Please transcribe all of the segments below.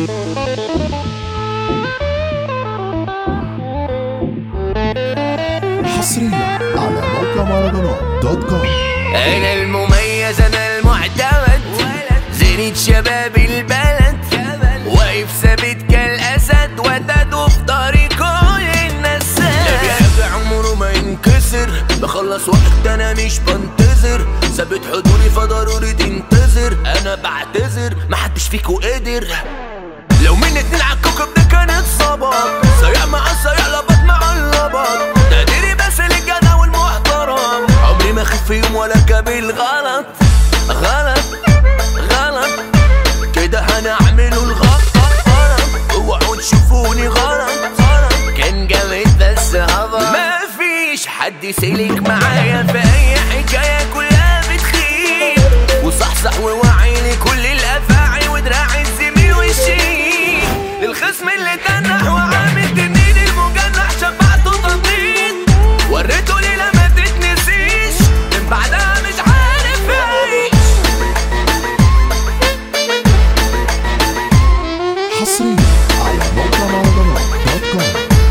حصريا على موقع مارادونا دوت كوم انا المميز انا المعتمد زينة شباب البلد واقف ثابت كالاسد وتدو في طريق كل الناس لا بيحب عمره ما ينكسر بخلص وقت انا مش بنتظر ثابت حضوري فضروري تنتظر انا بعتذر محدش فيكو قدر لو من اتنين على الكوكب ده كانت صبر سيع مع السيع لبط مع اللبط تقديري بس للجدع والمحترم عمري ما خف يوم ولا كابل غلط غلط غلط كده هنعمله الغلط غلط اوعوا تشوفوني غلط غلط كان جامد بس هبط مفيش حد سلك معايا في اي حكايه كلها بتخيب وصحصح ووعي لكل الافاعي ودراعي الزميل والشيء للخصم اللي تنح وعامل تنين المجنح شبعته تطبيق وريته ليلة ما تتنسيش من بعدها مش عارف اعيش حصريا على موقع مارادونا دوت كوم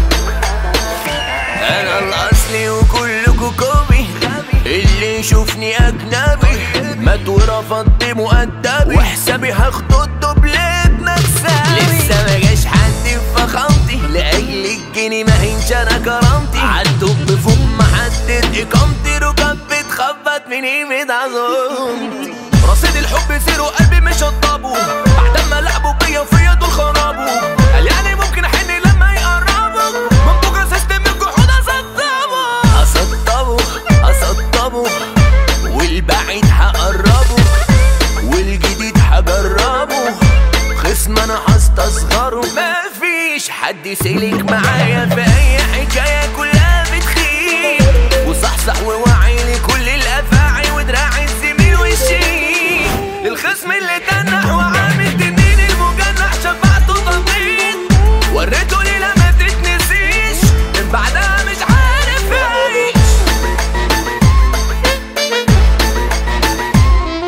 انا الاصلي وكلكوا كوبي اللي يشوفني اجنبي مات ورفضت مؤدبي وحسابي هاخده الدوبليت مكسبي لسه ما جاش حد في فخامتي لاجل الجنيه ما هينش انا كرامتي عالدب فوق محدد اقامتي ركب بتخبط من قيمة عظمتي رصيد الحب زيرو قلبي مش هضبه بعد ما لعبوا بيا وفيا دول خربوا قال يعني ممكن احن لما يقربوا من بكره سيستم الجحود اسطبه اسطبه اسطبه والبعيد هقربه والجديد هجربه خصم انا هستصغره مفيش حد سلك معايا في اي حكايه كلها بتخيب وصحصح ووعي لكل الافاعي ودراعي الزميل والشيء للخصم اللي تنح وعامل تنين المجنح شبعته تطبيق وريته ليلة ما تتنسيش من بعدها مش عارف اعيش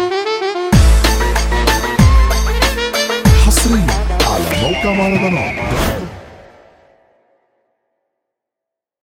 حصريا على موقع مارادونا دوت